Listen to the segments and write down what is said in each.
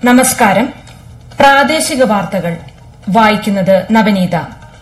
നമസ്കാരം പ്രാദേശിക വാർത്തകൾ വായിക്കുന്നത് നവനീത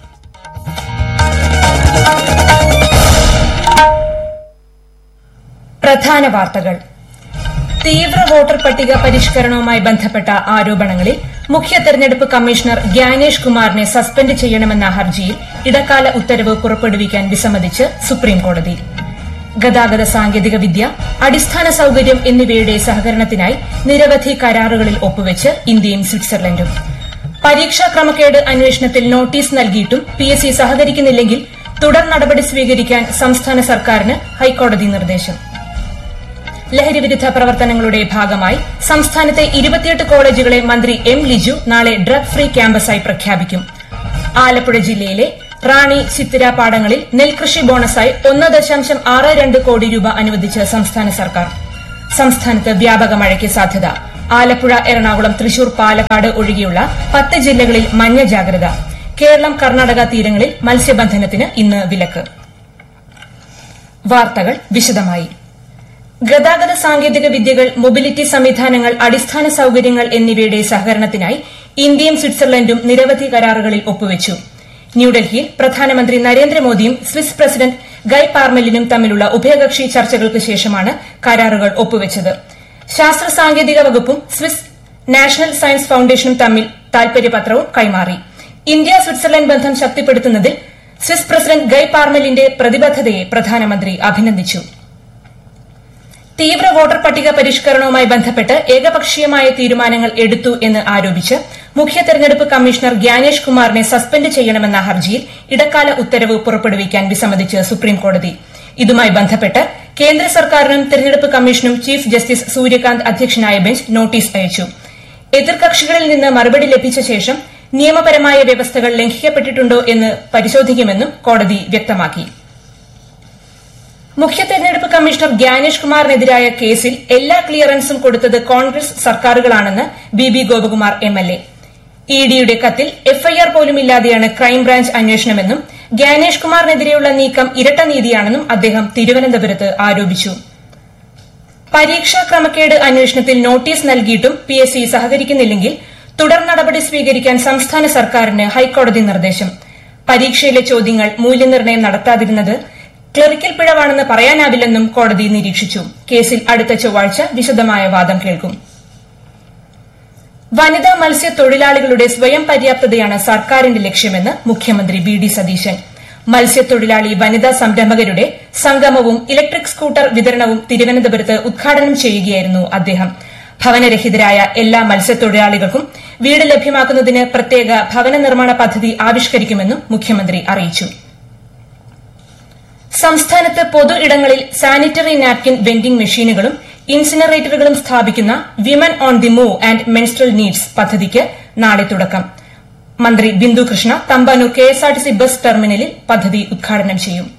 പ്രധാന വാർത്തകൾ തീവ്ര വോട്ടർ പട്ടിക പരിഷ്കരണവുമായി ബന്ധപ്പെട്ട ആരോപണങ്ങളിൽ മുഖ്യ തെരഞ്ഞെടുപ്പ് കമ്മീഷണർ ഗ്യാനേഷ് കുമാറിനെ സസ്പെൻഡ് ചെയ്യണമെന്ന ഹർജിയിൽ ഇടക്കാല ഉത്തരവ് പുറപ്പെടുവിക്കാൻ വിസമ്മതിച്ച് സുപ്രീംകോടതി ഗതാഗത സാങ്കേതിക വിദ്യ അടിസ്ഥാന സൌകര്യം എന്നിവയുടെ സഹകരണത്തിനായി നിരവധി കരാറുകളിൽ ഒപ്പുവെച്ച് ഇന്ത്യയും സ്വിറ്റ്സർലൻഡും പരീക്ഷാ ക്രമക്കേട് അന്വേഷണത്തിൽ നോട്ടീസ് നൽകിയിട്ടും പിഎസ്സി സഹകരിക്കുന്നില്ലെങ്കിൽ തുടർ നടപടി സ്വീകരിക്കാൻ സംസ്ഥാന സർക്കാരിന് ഹൈക്കോടതി നിർദ്ദേശം ലഹരിവിരുദ്ധ പ്രവർത്തനങ്ങളുടെ ഭാഗമായി സംസ്ഥാനത്തെ ഇരുപത്തിയെട്ട് കോളേജുകളെ മന്ത്രി എം ലിജു നാളെ ഡ്രഗ് ഫ്രീ ക്യാമ്പസായി പ്രഖ്യാപിക്കും ആലപ്പുഴ ജില്ലയിലെ റാണി ചിത്തിര പാടങ്ങളിൽ നെൽകൃഷി ബോണസായി ഒന്ന് ദശാംശം ആറ് രണ്ട് കോടി രൂപ അനുവദിച്ച് സംസ്ഥാന സർക്കാർ സംസ്ഥാനത്ത് വ്യാപക മഴയ്ക്ക് സാധ്യത ആലപ്പുഴ എറണാകുളം തൃശൂർ പാലക്കാട് ഒഴികെയുള്ള പത്ത് ജില്ലകളിൽ മഞ്ഞ ജാഗ്രത കേരളം കർണാടക തീരങ്ങളിൽ മത്സ്യബന്ധനത്തിന് ഇന്ന് വിലക്ക് വാർത്തകൾ വിശദമായി ഗതാഗത സാങ്കേതിക വിദ്യകൾ മൊബിലിറ്റി സംവിധാനങ്ങൾ അടിസ്ഥാന സൌകര്യങ്ങൾ എന്നിവയുടെ സഹകരണത്തിനായി ഇന്ത്യയും സ്വിറ്റ്സർലൻഡും നിരവധി കരാറുകളിൽ ഒപ്പുവച്ചു ന്യൂഡൽഹിയിൽ പ്രധാനമന്ത്രി നരേന്ദ്രമോദിയും സ്വിസ് പ്രസിഡന്റ് ഗൈ പാർമെലിനും തമ്മിലുള്ള ഉഭയകക്ഷി ചർച്ചകൾക്ക് ശേഷമാണ് കരാറുകൾ ഒപ്പുവച്ചത് ശാസ്ത്ര സാങ്കേതിക വകുപ്പും സ്വിസ് നാഷണൽ സയൻസ് ഫൌണ്ടേഷനും തമ്മിൽ താൽപര്യപത്രവും കൈമാറി ഇന്ത്യ സ്വിറ്റ്സർലൻഡ് ബന്ധം ശക്തിപ്പെടുത്തുന്നതിൽ സ്വിസ് പ്രസിഡന്റ് ഗൈ പാർമെലിന്റെ പ്രതിബദ്ധതയെ പ്രധാനമന്ത്രി അഭിനന്ദിച്ചു തീവ്ര വോട്ടർ പട്ടിക പരിഷ്കരണവുമായി ബന്ധപ്പെട്ട് ഏകപക്ഷീയമായ തീരുമാനങ്ങൾ എടുത്തു എന്ന് ആരോപിച്ച് മുഖ്യ തെരഞ്ഞെടുപ്പ് കമ്മീഷണർ ഗ്യാനേഷ് കുമാറിനെ സസ്പെൻഡ് ചെയ്യണമെന്ന ഹർജിയിൽ ഇടക്കാല ഉത്തരവ് പുറപ്പെടുവിക്കാൻ വിസമ്മതിച്ച് സുപ്രീംകോടതി ഇതുമായി ബന്ധപ്പെട്ട് കേന്ദ്ര സർക്കാരിനും തെരഞ്ഞെടുപ്പ് കമ്മീഷനും ചീഫ് ജസ്റ്റിസ് സൂര്യകാന്ത് അധ്യക്ഷനായ ബെഞ്ച് നോട്ടീസ് അയച്ചു എതിർകക്ഷികളിൽ നിന്ന് മറുപടി ലഭിച്ച ശേഷം നിയമപരമായ വ്യവസ്ഥകൾ ലംഘിക്കപ്പെട്ടിട്ടുണ്ടോ എന്ന് പരിശോധിക്കുമെന്നും കോടതി വ്യക്തമാക്കി മുഖ്യ തെരഞ്ഞെടുപ്പ് കമ്മീഷണർ ഗ്യാനേഷ് കുമാറിനെതിരായ കേസിൽ എല്ലാ ക്ലിയറൻസും കൊടുത്തത് കോൺഗ്രസ് സർക്കാരുകളാണെന്ന് ബി ബി ഗോപകുമാർ എംഎൽഎ ഇഡിയുടെ കത്തിൽ എഫ്ഐആർ പോലുമില്ലാതെയാണ് ക്രൈംബ്രാഞ്ച് അന്വേഷണമെന്നും ഗ്യാനേഷ് കുമാറിനെതിരെയുള്ള നീക്കം ഇരട്ട നീതിയാണെന്നും അദ്ദേഹം തിരുവനന്തപുരത്ത് ആരോപിച്ചു പരീക്ഷാ ക്രമക്കേട് അന്വേഷണത്തിൽ നോട്ടീസ് നൽകിയിട്ടും പിഎസ്സി സഹകരിക്കുന്നില്ലെങ്കിൽ തുടർ നടപടി സ്വീകരിക്കാൻ സംസ്ഥാന സർക്കാരിന് ഹൈക്കോടതി നിർദ്ദേശം പരീക്ഷയിലെ ചോദ്യങ്ങൾ മൂല്യനിർണ്ണയം നടത്താതിരുന്നത് ക്ലറിക്കൽ പിഴവാണെന്ന് പറയാനാവില്ലെന്നും കോടതി നിരീക്ഷിച്ചു കേസിൽ അടുത്ത ചൊവ്വാഴ്ച വിശദമായ വാദം കേൾക്കും വനിതാ മത്സ്യത്തൊഴിലാളികളുടെ സ്വയം പര്യാപ്തതയാണ് സർക്കാരിന്റെ ലക്ഷ്യമെന്ന് മുഖ്യമന്ത്രി വി ഡി സതീശൻ മത്സ്യത്തൊഴിലാളി വനിതാ സംരംഭകരുടെ സംഗമവും ഇലക്ട്രിക് സ്കൂട്ടർ വിതരണവും തിരുവനന്തപുരത്ത് ഉദ്ഘാടനം ചെയ്യുകയായിരുന്നു അദ്ദേഹം ഭവനരഹിതരായ എല്ലാ മത്സ്യത്തൊഴിലാളികൾക്കും വീട് ലഭ്യമാക്കുന്നതിന് പ്രത്യേക ഭവന നിർമ്മാണ പദ്ധതി ആവിഷ്കരിക്കുമെന്നും മുഖ്യമന്ത്രി അറിയിച്ചു സംസ്ഥാനത്ത് പൊതു ഇടങ്ങളിൽ സാനിറ്ററി നാപ്കിൻ വെൻഡിംഗ് മെഷീനുകളും ഇൻസിനറേറ്ററുകളും സ്ഥാപിക്കുന്ന women on the move and menstrual needs പദ്ധതിക്ക് നാളെ തുടക്കം മന്ത്രി ബിന്ദു കൃഷ്ണ തമ്പാനൂർ കെഎസ്ആർടിസി ബസ് ടെർമിനലിൽ പദ്ധതി ഉദ്ഘാടനം ചെയ്യും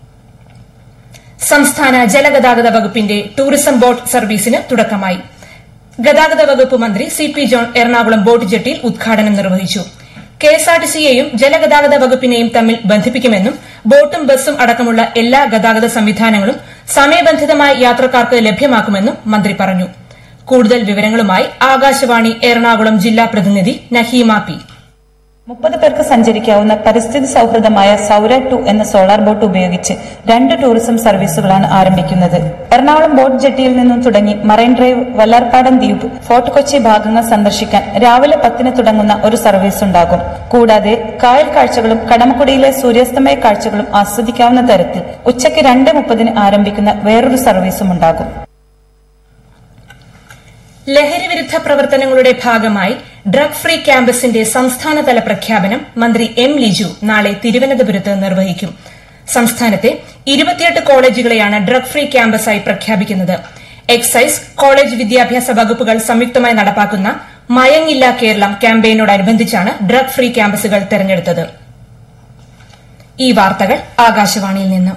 സംസ്ഥാന ജലഗതാഗത വകുപ്പിന്റെ ടൂറിസം ബോട്ട് സർവീസിന് തുടക്കമായി ഗതാഗത വകുപ്പ് മന്ത്രി C P John Ernakulam boat ജെട്ടിയിൽ ഉദ്ഘാടനം നിർവഹിച്ചു കെഎസ്ആർടിസിയെയും ജലഗതാഗത വകുപ്പിനെയും തമ്മിൽ ബന്ധിപ്പിക്കുമെന്നും ബോട്ടും ബസും അടക്കമുള്ള എല്ലാ ഗതാഗത സംവിധാനങ്ങളും സമയബന്ധിതമായി യാത്രക്കാർക്ക് ലഭ്യമാക്കുമെന്നും മന്ത്രി പറഞ്ഞു കൂടുതൽ വിവരങ്ങളുമായി ആകാശവാണി എറണാകുളം ജില്ലാ പ്രതിനിധി നഹീമ പി മുപ്പത് പേർക്ക് സഞ്ചരിക്കാവുന്ന പരിസ്ഥിതി സൗഹൃദമായ സൌര ടു എന്ന സോളാർ ബോട്ട് ഉപയോഗിച്ച് രണ്ട് ടൂറിസം സർവീസുകളാണ് ആരംഭിക്കുന്നത് എറണാകുളം ബോട്ട് ജെട്ടിയിൽ നിന്നും തുടങ്ങി മറൈൻ ഡ്രൈവ് വല്ലാർപാടം ദ്വീപ് ഫോർട്ട് കൊച്ചി ഭാഗങ്ങൾ സന്ദർശിക്കാൻ രാവിലെ പത്തിന് തുടങ്ങുന്ന ഒരു സർവീസ് ഉണ്ടാകും കൂടാതെ കായൽ കാഴ്ചകളും കടമക്കുടിയിലെ സൂര്യാസ്തമയ കാഴ്ചകളും ആസ്വദിക്കാവുന്ന തരത്തിൽ ഉച്ചയ്ക്ക് രണ്ട് മുപ്പതിന് ആരംഭിക്കുന്ന വേറൊരു സർവീസും ഉണ്ടാകും ലഹരിവിരുദ്ധ പ്രവർത്തനങ്ങളുടെ ഭാഗമായി ഡ്രഗ് ഫ്രീ ക്യാമ്പസിന്റെ സംസ്ഥാനതല പ്രഖ്യാപനം മന്ത്രി എം ലിജു നാളെ തിരുവനന്തപുരത്ത് നിർവഹിക്കും സംസ്ഥാനത്തെ ഇരുപത്തിയെട്ട് കോളേജുകളെയാണ് ഡ്രഗ് ഫ്രീ ക്യാമ്പസായി പ്രഖ്യാപിക്കുന്നത് എക്സൈസ് കോളേജ് വിദ്യാഭ്യാസ വകുപ്പുകൾ സംയുക്തമായി നടപ്പാക്കുന്ന മയങ്ങില്ല കേരളം ക്യാമ്പയിനോടനുബന്ധിച്ചാണ് ഡ്രഗ് ഫ്രീ ക്യാമ്പസുകൾ തെരഞ്ഞെടുത്തത് ഈ വാർത്തകൾ ആകാശവാണിയിൽ നിന്നും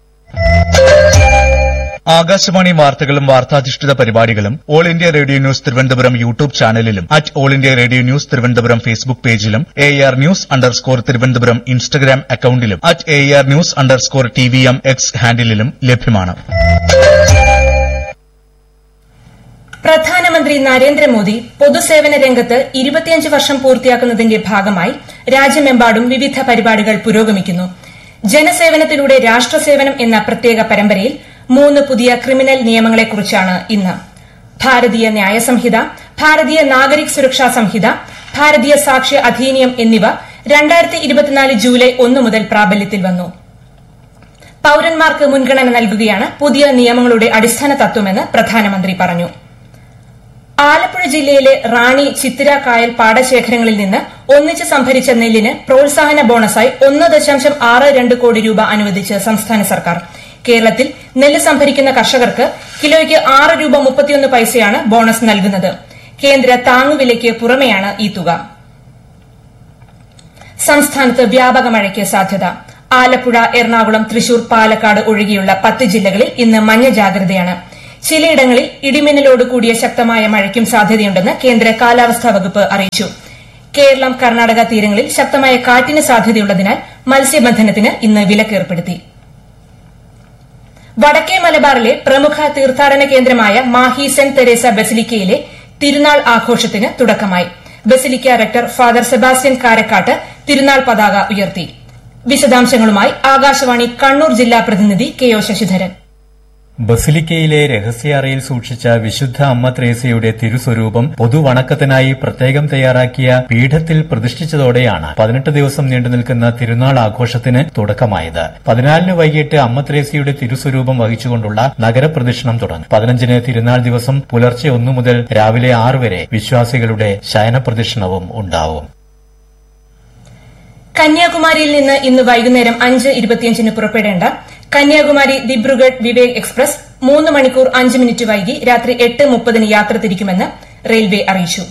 ആകാശവാണി വാർത്തകളും വാർത്താധിഷ്ഠിത പരിപാടികളും All India Radio News Thiruvananthapuram YouTube ചാനലിലും at All India Radio News Thiruvananthapuram Facebook പേജിലും A R news underscore Thiruvananthapuram Instagram അക്കൌണ്ടിലും at A R news underscore T V M X ഹാൻഡിലും ലഭ്യമാണ് പ്രധാനമന്ത്രി പ്രധാനമന്ത്രി നരേന്ദ്രമോദി പൊതുസേവന രംഗത്ത് ഇരുപത്തിയഞ്ച് വർഷം പൂർത്തിയാക്കുന്നതിന്റെ ഭാഗമായി രാജ്യമെമ്പാടും വിവിധ പരിപാടികൾ പുരോഗമിക്കുന്നു ജനസേവനത്തിലൂടെ രാഷ്ട്രസേവനം എന്ന പ്രത്യേക പരമ്പരയിൽ മൂന്ന് പുതിയ ക്രിമിനൽ നിയമങ്ങളെക്കുറിച്ചാണ് ഇന്ന് ഭാരതീയ ന്യായ സംഹിത ഭാരതീയ നാഗരിക് സുരക്ഷാ സംഹിത ഭാരതീയ സാക്ഷ്യ അധീനിയം എന്നിവ രണ്ടായിരത്തി ഇരുപത്തിനാല് ജൂലൈ ഒന്ന് മുതൽ പ്രാബല്യത്തിൽ വന്നു പൌരന്മാർക്ക് മുൻഗണന നൽകുകയാണ് പുതിയ നിയമങ്ങളുടെ അടിസ്ഥാന തത്വമെന്ന് പ്രധാനമന്ത്രി പറഞ്ഞു ആലപ്പുഴ ജില്ലയിലെ റാണി ചിത്തിര കായൽ പാടശേഖരങ്ങളിൽ നിന്ന് ഒന്നിച്ച് സംഭരിച്ച നെല്ലിന് പ്രോത്സാഹന ബോണസായി ഒന്ന് ദശാംശം ആറ് രണ്ട് കോടി രൂപ അനുവദിച്ച് സംസ്ഥാന സർക്കാർ കേരളത്തിൽ നെല്ല് സംഭരിക്കുന്ന കർഷകർക്ക് കിലോയ്ക്ക് ആറ് രൂപ മുപ്പത്തിയൊന്ന് പൈസയാണ് ബോണസ് നൽകുന്നത് കേന്ദ്ര താങ്ങുവിലയ്ക്ക് പുറമെയാണ് ഈ തുക സംസ്ഥാനത്ത് വ്യാപക മഴയ്ക്ക് സാധ്യത ആലപ്പുഴ എറണാകുളം തൃശൂർ പാലക്കാട് ഒഴികെയുള്ള പത്ത് ജില്ലകളിൽ ഇന്ന് മഞ്ഞ ജാഗ്രതയാണ് ചിലയിടങ്ങളിൽ ഇടിമിന്നലോട് കൂടിയ ശക്തമായ മഴയ്ക്കും സാധ്യതയുണ്ടെന്ന് കേന്ദ്ര കാലാവസ്ഥാ വകുപ്പ് അറിയിച്ചു കേരളം കർണാടക തീരങ്ങളിൽ ശക്തമായ കാറ്റിന് സാധ്യതയുള്ളതിനാൽ മത്സ്യബന്ധനത്തിന് ഇന്ന് വിലക്കേർപ്പെടുത്തി വടക്കേ മലബാറിലെ പ്രമുഖ തീർത്ഥാടന കേന്ദ്രമായ മാഹി സെന്റ് തെരേസ ബസിലിക്കയിലെ തിരുനാൾ ആഘോഷത്തിന് തുടക്കമായി basilica rector Father Sebastian Karakkattu തിരുനാൾ പതാക ഉയർത്തി വിശദാംശങ്ങളുമായി ആകാശവാണി കണ്ണൂർ ജില്ലാ പ്രതിനിധി കെ ഒ ശശിധരൻ ബസിലിക്കയിലെ രഹസ്യാറയിൽ സൂക്ഷിച്ച വിശുദ്ധ അമ്മ ത്രേസ്യയുടെ തിരുസ്വരൂപം പൊതുവണക്കത്തിനായി പ്രത്യേകം തയ്യാറാക്കിയ പീഠത്തിൽ പ്രതിഷ്ഠിച്ചതോടെയാണ് പതിനെട്ട് ദിവസം നീണ്ടുനിൽക്കുന്ന തിരുനാൾ ആഘോഷത്തിന് തുടക്കമായത് പതിനാലിന് വൈകിട്ട് അമ്മ ത്രേസ്യയുടെ തിരുസ്വരൂപം വഹിച്ചുകൊണ്ടുള്ള നഗരപ്രദക്ഷിണം തുടങ്ങും പതിനഞ്ചിന് തിരുനാൾ ദിവസം പുലർച്ചെ ഒന്നു മുതൽ രാവിലെ ആറ് വരെ വിശ്വാസികളുടെ ശയനപ്രദക്ഷിണവും ഉണ്ടാവും കന്യാകുമാരിയിൽ നിന്ന് ഇന്ന് വൈകുന്നേരം അഞ്ച് ഇരുപത്തിയഞ്ചിന് പുറപ്പെടേണ്ട കന്യാകുമാരി ദിബ്രുഗഡ് വിവേക് എക്സ്പ്രസ് മൂന്ന് മണിക്കൂർ അഞ്ച് മിനിറ്റ് വൈകി രാത്രി എട്ട് മുപ്പതിന് യാത്ര തിരിക്കുമെന്ന് റെയിൽവേ അറിയിച്ചു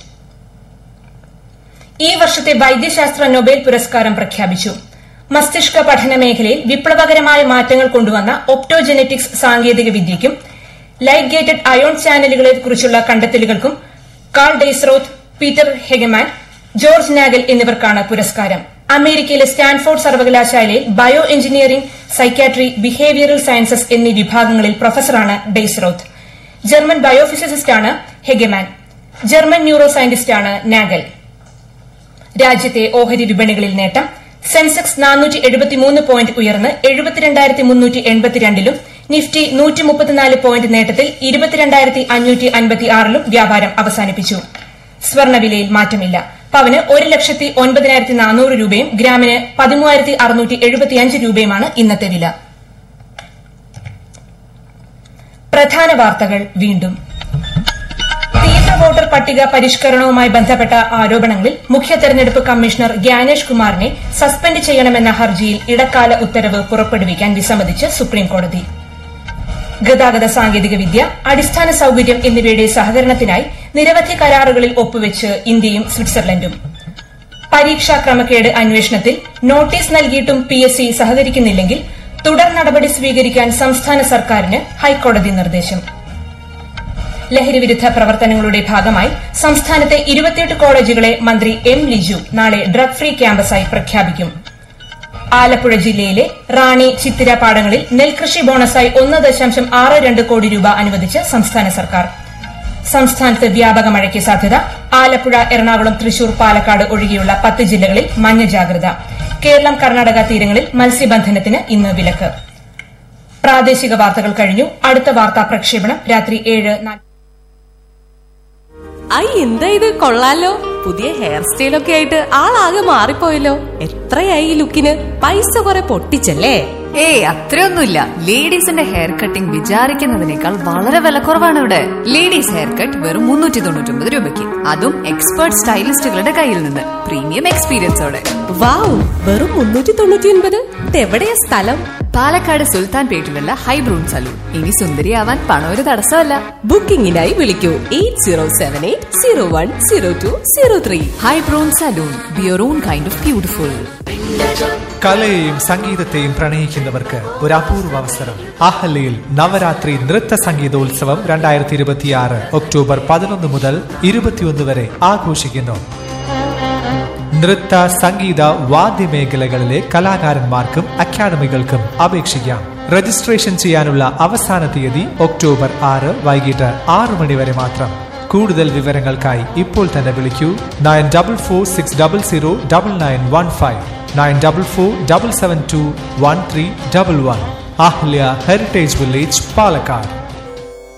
ഈ വർഷത്തെ വൈദ്യശാസ്ത്ര നൊബേൽ പുരസ്കാരം പ്രഖ്യാപിച്ചു മസ്തിഷ്ക പഠന മേഖലയിൽ വിപ്ലവകരമായ മാറ്റങ്ങൾ കൊണ്ടുവന്ന ഒപ്റ്റോജെനറ്റിക്സ് സാങ്കേതിക വിദ്യയ്ക്കും ലൈറ്റ് ഗേറ്റഡ് അയോൺ ചാനലുകളെക്കുറിച്ചുള്ള കണ്ടെത്തലുകൾക്കും Karl Deisseroth Peter Hegemann George Nagel എന്നിവർക്കാണ് പുരസ്കാരം അമേരിക്കയിലെ സ്റ്റാൻഫോർഡ് സർവകലാശാലയിൽ bioengineering psychiatry behavioural sciences എന്നീ വിഭാഗങ്ങളിൽ പ്രൊഫസറാണ് ഡെയ്സ്റോത്ത് ജർമ്മൻ ബയോഫിസിസിസ്റ്റാണ് ഹെഗമാൻ ജർമ്മൻ ന്യൂറോ സയന്റിസ്റ്റാണ് നാഗൽ രാജ്യത്തെ ഓഹരി വിപണികളിൽ നേട്ടം സെൻസെക്സ് നാനൂറ്റി എഴുപത്തിമൂന്ന് പോയിന്റ് ഉയർന്ന് എഴുപത്തിരണ്ടായിരത്തി മുന്നൂറ്റി എൺപത്തിരണ്ടിലും നിഫ്റ്റി നൂറ്റി മുപ്പത്തിനാല് പോയിന്റ് നേട്ടത്തിൽ ഇരുപത്തിരണ്ടായിരത്തി അഞ്ഞൂറ്റി അൻപത്തിയാറിലും വ്യാപാരം അവസാനിപ്പിച്ചു സ്വർണവിലയിൽ മാറ്റമില്ല പവന് ഒരു ലക്ഷത്തി ഒൻപതിനായിരത്തി നാനൂറ് രൂപയും ഗ്രാമിന് പതിമൂവായിരത്തി അറുന്നൂറ്റി എഴുപത്തിയഞ്ച് രൂപയുമാണ് ഇന്നത്തെ വില പ്രധാന വാർത്തകൾ വീണ്ടും തീവ്ര വോട്ടർ പട്ടിക പരിഷ്കരണവുമായി ബന്ധപ്പെട്ട ആരോപണങ്ങളിൽ മുഖ്യ തെരഞ്ഞെടുപ്പ് കമ്മീഷണർ ഗ്യാനേഷ് കുമാറിനെ സസ്പെൻഡ് ചെയ്യണമെന്ന ഹർജിയിൽ ഇടക്കാല ഉത്തരവ് പുറപ്പെടുവിക്കാൻ വിസമ്മതിച്ച് സുപ്രീംകോടതി ഗതാഗത സാങ്കേതികവിദ്യ അടിസ്ഥാന സൌകര്യം എന്നിവയുടെ സഹകരണത്തിനായി നിരവധി കരാറുകളിൽ ഒപ്പുവെച്ച് ഇന്ത്യയും സ്വിറ്റ്സർലൻഡും പരീക്ഷാ ക്രമക്കേട് അന്വേഷണത്തിൽ നോട്ടീസ് നൽകിയിട്ടും പി എസ് സി സഹകരിക്കുന്നില്ലെങ്കിൽ തുടർ നടപടി സ്വീകരിക്കാൻ സംസ്ഥാന സർക്കാരിന് ഹൈക്കോടതി നിർദ്ദേശം ലഹരിവിരുദ്ധ പ്രവർത്തനങ്ങളുടെ ഭാഗമായി സംസ്ഥാനത്തെ ഇരുപത്തിയെട്ട് കോളേജുകളെ മന്ത്രി എം ലിജു നാളെ ഡ്രഗ് ഫ്രീ ക്യാമ്പസായി പ്രഖ്യാപിക്കും ആലപ്പുഴ ജില്ലയിലെ റാണി ചിത്തിര പാടങ്ങളിൽ നെൽകൃഷി ബോണസായി ഒന്ന് ദശാംശം ആറ് രണ്ട് കോടി രൂപ അനുവദിച്ച് സംസ്ഥാന സർക്കാർ സംസ്ഥാനത്ത് വ്യാപക മഴയ്ക്ക് സാധ്യത ആലപ്പുഴ എറണാകുളം തൃശൂർ പാലക്കാട് ഒഴികെയുള്ള പത്ത് ജില്ലകളിൽ മഞ്ഞ ജാഗ്രത കേരളം കർണാടക തീരങ്ങളിൽ മത്സ്യബന്ധനത്തിന് ഇന്ന് വിലക്ക് പ്രാദേശിക വാർത്തകൾ കഴിഞ്ഞു അടുത്ത വാർത്താ പ്രക്ഷേപണം രാത്രി ഏഴ് നാല് ഐ എന്താ ഇത് കൊള്ളാലോ പുതിയ ഹെയർ സ്റ്റൈലൊക്കെ ആയിട്ട് ആളാകെ മാറിപ്പോയല്ലോ എത്രയായി ഈ ലുക്കിന് പൈസ കുറെ പൊട്ടിച്ചല്ലേ ഏയ് അത്രയൊന്നുമില്ല ലേഡീസിന്റെ ഹെയർ കട്ടിംഗ് വിചാരിക്കുന്നതിനേക്കാൾ വളരെ വിലക്കുറവാണ് ഇവിടെ ലേഡീസ് ഹെയർ കട്ട് വെറും മുന്നൂറ്റി തൊണ്ണൂറ്റി ഒമ്പത് രൂപയ്ക്ക് അതും എക്സ്പേർട്ട് സ്റ്റൈലിസ്റ്റുകളുടെ കയ്യിൽ നിന്ന് പ്രീമിയം എക്സ്പീരിയൻസോടെ വാവ് വെറും മുന്നൂറ്റി തൊണ്ണൂറ്റി ഒൻപത് ഇതെവിടെയാ സ്ഥലം പാലക്കാട് സുൽത്താൻ പേട്ടിലുള്ള ഹൈബ്രൂൺ സലൂൺ ഇനി സുന്ദരിയാവാൻ പണം ഒരു തടസ്സമല്ല ബുക്കിംഗിനായി വിളിക്കൂ eight zero seven eight zero one zero two zero three ഹൈബ്രൂൺ salon be your own kind of beautiful കലയെയും സംഗീതത്തെയും പ്രണയിക്കുന്നവർക്ക് ഒരു അപൂർവ അവസരം അഹല്യയിൽ നവരാത്രി നൃത്ത സംഗീതോത്സവം രണ്ടായിരത്തി ഇരുപത്തിയാറ് ഒക്ടോബർ പതിനൊന്ന് മുതൽ ഇരുപത്തിയൊന്ന് വരെ ആഘോഷിക്കുന്നു നൃത്ത സംഗീത വാദ്യമേഖലകളിലെ കലാകാരന്മാർക്കും അക്കാദമികൾക്കും അപേക്ഷിക്കാം രജിസ്ട്രേഷൻ ചെയ്യാനുള്ള അവസാന തീയതി ഒക്ടോബർ ആറ് വൈകിട്ട് ആറു മണി വരെ മാത്രം കൂടുതൽ വിവരങ്ങൾക്കായി ഇപ്പോൾ തന്നെ വിളിക്കൂ nine double four six double zero double nine one five nine double four double seven two one three double one Ahalya heritage village Palakkad